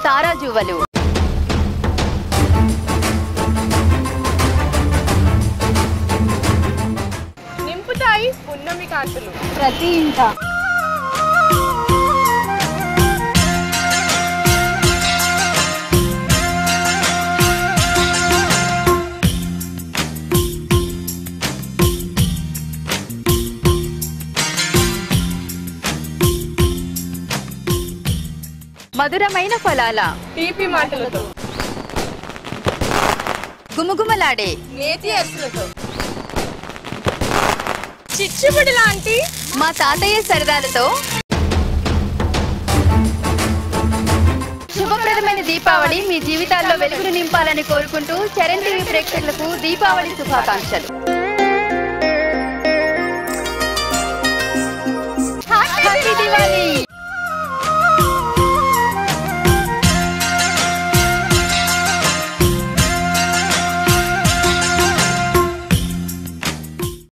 తారాజువలు నింపుతాయి పున్నమి కాంతులు ప్రతి ఇంట మధురమైన ఫలాల తీపి మాటలతో గుమగుమలాడే నేతి అరుసులతో చిచ్చుబడి లాంటి మా తాతయ్య సరదాలతో శుభప్రదమైన దీపావళి మీ జీవితాల్లో వెలుగులు నింపాలని కోరుకుంటూ చరణ్ టీవీ ప్రేక్షకులకు దీపావళి శుభాకాంక్షలు హ్యాపీ దివాళీ